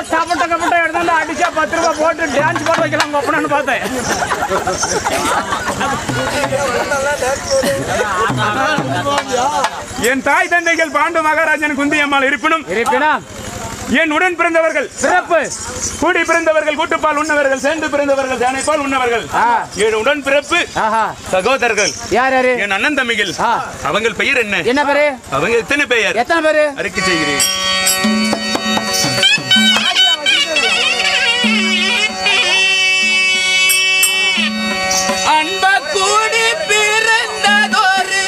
சப்பட்ட கப்பட்ட எடுத்தாந்து அடிச்சா பத்து ரூபாய் போட்டு டான்ஸ் போட வைக்கலாம் ஒப்பனான்னு பார்த்தேன் என் தாய் தந்தைகள் பாண்டு மகாராஜன் குந்தி அம்மாள் இருப்பினும் இருப்பினும் என் உடன் பிறந்தவர்கள் சிறப்பு கூடி பிறந்தவர்கள் கூட்டுப்பால் உண்ணவர்கள் சேர்ந்து பிறந்தவர்கள் சேனைப்பால் உண்ணவர்கள் ஆ. என் உடன் பிறப்பு ஆஹா சகோதரர்கள் யார் யாரு என் அண்ணன் தம்பிகள் ஆ. அவங்கள் பெயர் என்ன என்ன பேரு அவங்க எத்தனை பெயர் எத்தனை பேரு அறிக்கை செய்கிறேன் அன்ப கூடி பிறந்ததொரு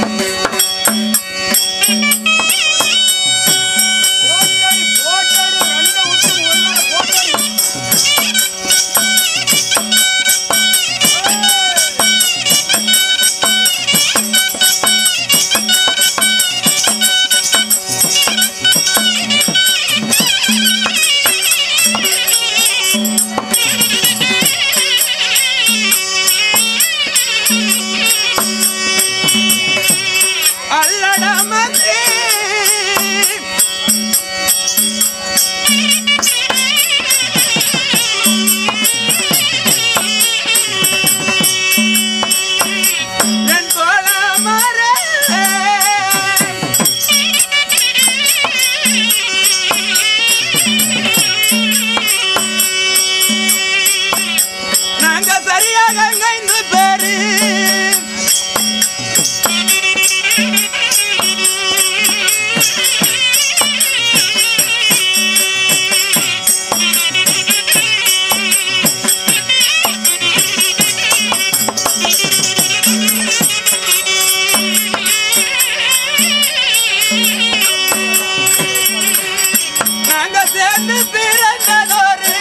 அல்லடமன்றே என் கோலமரே நாங்க சரியாக ஐந்து பேரு நாங்க சேர்ந்து பிறந்ததொரு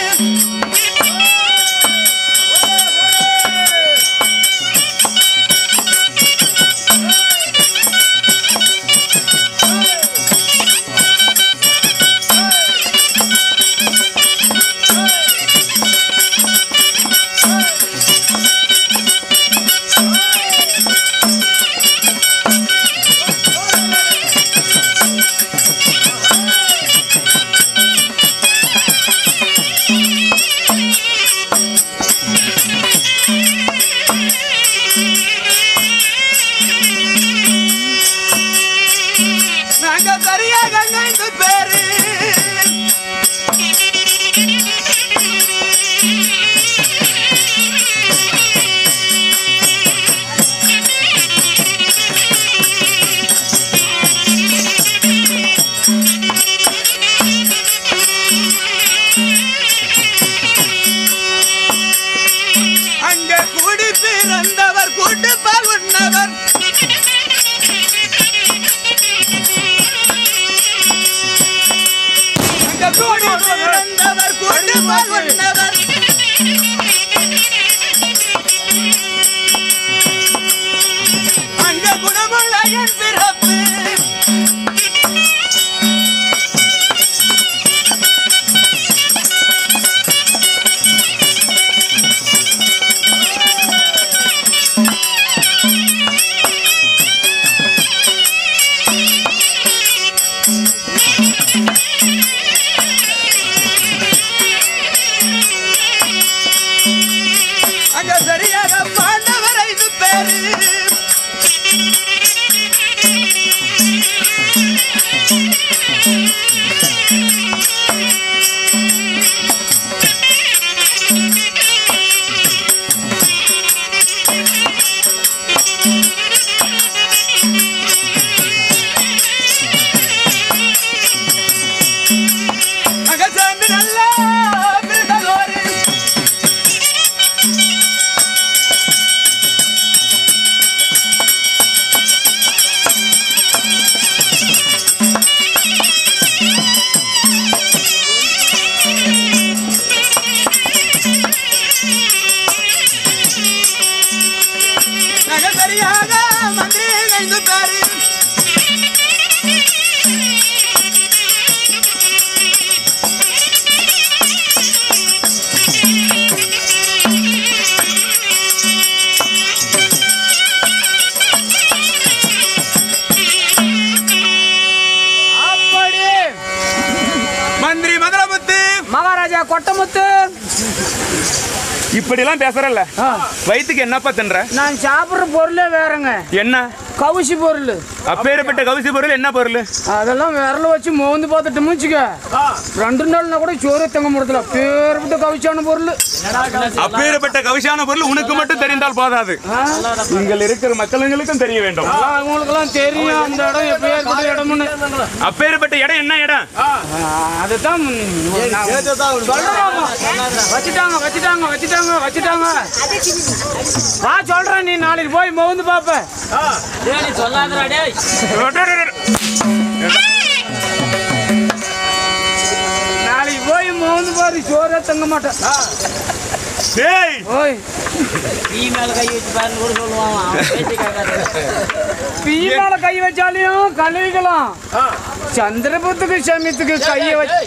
நாங்க சரியாக ஐந்து பேரு அங்க கூடி பிறந்தவர் கூட்டு பால் உண்ணவர் அங்க கூடி பிறந்தவர் கூட்டு பால் உண்ணவர் அங்க குணமுள்ள என் பிறப்பு அங்க சரியாக பாண்டவர் ஐந்து பேரு அங்க சேர்ந்து நல்லா பிறந்ததோரு நாங்க சரியாக மந்திரி ஐந்து பேரு மகாராஜா கொட்டமுத்து இப்படி எல்லாம் பேசுறல்ல ஆ, வயிற்றுக்கு என்னப்பா தின்ற நான் சாப்பிடுற பொருளே வேறங்க என்ன கவுசி பொருள் அப்பேற்பட்ட கவிசி பொருள் என்ன பொருள் அதெல்லாம் விரல வச்சு மோந்து பார்த்துட்டு மூச்சுக்க ரெண்டு நாள்னா கூட சோறு தங்க முடியல பேர்பட்ட கவிச்சான பொருள் அப்பேற்பட்ட கவிசான பொருள் உனக்கு மட்டும் தெரிந்தால் போதாது நீங்கள் இருக்கிற மக்களுங்களுக்கும் தெரிய வேண்டும் அவங்களுக்கெல்லாம் தெரியும் அந்த இடம் எப்பேற்பட்ட இடம்னு அப்பேற்பட்ட இடம் என்ன இடம் ஆ, அதுதான் சொல்றோம் வச்சுட்டாங்க வச்சுட்டாங்க வச்சுட்டாங்க வச்சுட்டாங்க வா சொல்றேன் நீ நாளைக்கு போய் மோந்து பாப்ப நாளைக்கு போய் மோந்து பாரு சோறே தங்க மாட்டேன் டேய் ஓய் நீ மேல கை வச்சு பாருன்னு கூட சொல்லுவான் அவன் பேச்சு கேட்காது பீ மேல கை வச்சாலையும் கழுவிக்கலாம் சந்திரபுத்துக்கு சமயத்துக்கு கையை வச்சு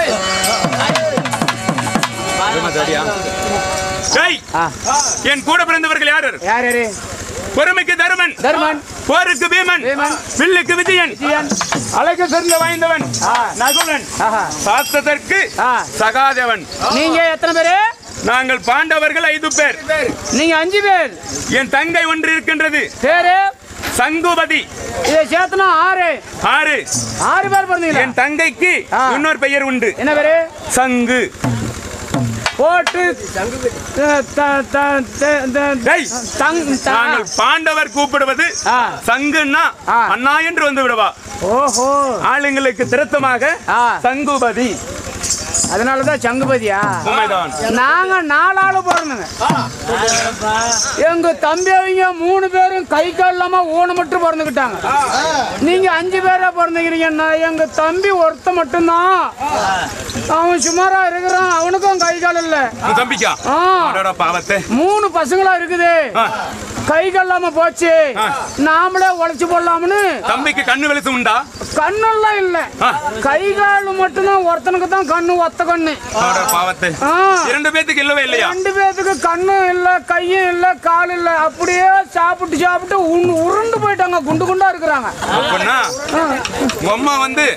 டேய் ஆ, என் கூட பிறந்தவர்கள் யார் யார் யாரு பொறுமைக்கு தருமன் தர்மன் போருக்கு பீமன் பீமன். வில்லுக்கு விஜயன் விஜயன். அழகு சிறந்த வாய்ந்தவன் ஆ. நகுலன் ஆஹா. சாஸ்திரத்திற்கு ஆ. சகாதேவன் நீங்க எத்தனை பேரு நாங்கள் பாண்டவர்கள் ஐந்து பேர் நீங்க அஞ்சு பேர் என் தங்கை ஒன்று இருக்கின்றது பேரு சங்குபதி இதை சேர்த்தனா ஆறு ஆறு ஆறு பேர் பிறந்தீங்களா என் தங்கைக்கு ஆ. இன்னொரு பெயர் உண்டு என்ன பேரு சங்கு போட்டு த- த- த- த- த- டேய். தங் த- நாங்கள் பாண்டவர் கூப்பிடுவது ஆ. சங்குன்னா ஆ. அண்ணா என்று வந்து விடுவா ஓஹோ ஆளுங்களுக்கு திருத்தமாக ஆ. சங்குபதி அதனாலதான் சங்குபதியா உண்மைதான் நாங்க நாலாளு பிறந்தங்க எங்க தம்பி அவங்க மூணு பேரும் கை கால் இல்லாம ஊனமட்டு பிறந்துக்கிட்டாங்க நீங்க அஞ்சு பேரா பிறந்துக்கிறீங்கன்னா எங்க தம்பி ஒருத்த மட்டும்தான் அவன் சுமாரா இருக்கிறான் அவனுக்கும் கை கால் இல்ல உன் தம்பிக்கா ஆ அடடா பாவத்தை மூணு பசங்களா இருக்குது ஆ. கை கால் இல்லாம போச்சு ஆ. நாமளே உழைச்சு போடலாம்னு தம்பிக்கு கண்ணு வெளிச்சம் உண்டா கண்ணெல்லாம் இல்ல ஆ. கை கால் மட்டும்தான் ஒருத்தனுக்கு தான் கண்ணு ஒத்த கண்ணு அடடா பாவத்தை ஆ. இரண்டு பேத்துக்கு இல்லவே இல்லையா ரெண்டு பேத்துக்கு கண்ணும் இல்ல கையும் இல்ல கால் இல்ல அப்படியே சாப்பிட்டு சாப்பிட்டு உண்டு- உருண்டு போயிட்டாங்க குண்டு குண்டா இருக்கிறாங்க அப்படின்னா ஆ. உங்க அம்மா வந்து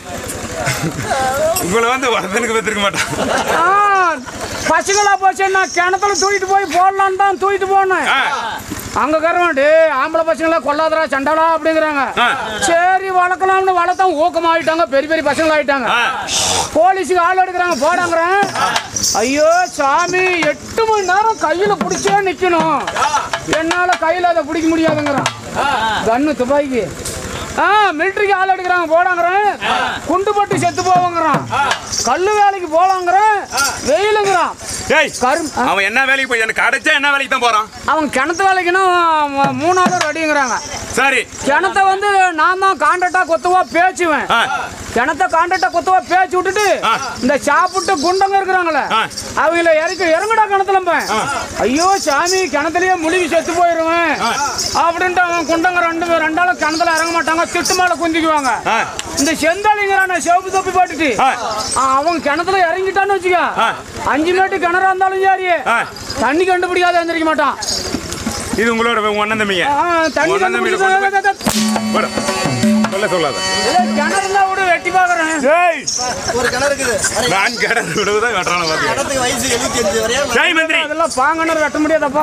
உங்களை வந்து ஒருத்தனுக்கு பெற்றிருக்க மாட்டான் ஆ, பசங்களா போச்சு நான் கிணத்துல தூக்கிட்டு போய் போடலான்னு தான் தூக்கிட்டு போனேன் ஆ, அங்க கரவாண்டு ஆம்பளை பசங்களா கொல்லாதரா சண்டாளா அப்படிங்கிறாங்க ஆ. சரி வளர்க்கலாம்னு வளர்த்தா ஊக்கமாயிட்டாங்க பெரிய பெரிய பசங்களா ஆயிட்டாங்க ஆ. போலீஸுக்கு ஆள் எடுக்கிறாங்க போடாங்கிறேன் ஐயோ சாமி எட்டு மணி நேரம் கையில பிடிச்சே நிக்கணும் என்னால கையில அதை பிடிக்க முடியாதுங்கிறான் கண்ணு துப்பாக்கி ஆ மிலிட்டரிக்கு ஆள் எடுக்கிறாங்க போடாங்கிறேன் குண்டு பட்டு செத்து போவாங்கிறான் கல்லு வேலைக்கு போலாங்கிறேன் வெயிலுங்கிறான் டேய் கரும் ஆ, அவன் என்ன வேலைக்கு போய் எனக்கு அடைச்சா என்ன வேலைக்கு தான் போறான் அவன் கிணத்து வேலைக்குன்னா ம- மூணாவது ரெடிங்கிறாங்க சரி கிணத்த வந்து நான் தான் கான்ட்ராக்டா கொத்துவா பேச்சுவேன் ஆ, கிணத்த கான்ட்ராக்டா கொத்துவா பேச்சு விட்டுட்டு ஆ. இந்த சாப்பிட்டு குண்டங்க இருக்கிறாங்களே ஆ. அவங்கள இறக்கி இறங்குடா கிணத்துல ஐயோ சாமி கிணத்துலயே முழுகி செத்து போயிருவேன் அப்படின்ட்டு அவன் குண்டங்க ரெண்டு பேர் ரெண்டாலும் கிணத்துல இறங்க மாட்டாங்க திட்டு மேல குந்திக்குவாங்க ஆ, இந்த செந்தாளிங்கிறான சிவப்பு தொப்பி போட்டுட்டு ஆ. ஆ, அவன் கிணத்துல இறங்கிட்டான்னு வச்சுக்க ஆ. அஞ்சு மேட்டு கிணறா இருந்தாலும் சரி ஆ. தண்ணி கண்டுபிடிக்காத எந்திரிக்க மாட்டான் இது உங்களோட ஒன்னன் தம்பிங்க ஆ, தண்ணி ஒண்ணாம் தம்பியில கொண்டு போய்- கண்டுபிடிக்காத போடு. சொல்ல சொல்லாத கிணறுல விட வெட்டி பாக்குறேன் டேய் ஒரு கிணறு இருக்குது அரை நான் கிணறு விடுவதான் வெட்டுறான பாத்தியா இடத்துக்கு வயசு எழுபத்தி அஞ்சு வரையா ஜெய் மந்திரி அதெல்லாம் பாங்கனர் வெட்ட முடியாதப்பா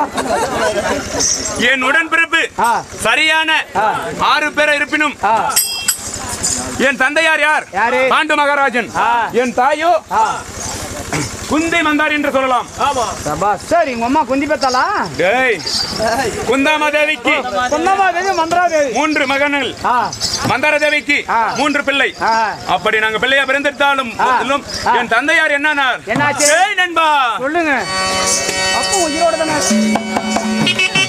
என் உடன்பிறப்பு ஆ. சரியான ஆறு பேர் இருப்பினும் ஆ, என் தந்தையார் யார் யாரு? பாண்டு மகாராஜன் ஆ. என் தாயோ ஆ. குந்தை மந்தார் என்று சொல்லலாம் சபா சரி உங்க அம்மா குந்தி பெத்தாளா டேய் குந்தாம தேவிக்கு சொன்னமா தேவி மந்திரா தேவி மூன்று மகன்கள் ஆ மந்தார தேவிக்கு ஆ. மூன்று பிள்ளை ஆ. அப்படி நாங்க பிள்ளையா பிறந்திருந்தாலும் ஆ. போதிலும் ஆ. என் தந்தையார் என்னானார் என்னாச்சு? ஏய் நண்பா சொல்லுங்க அப்போ உயிரோட தானே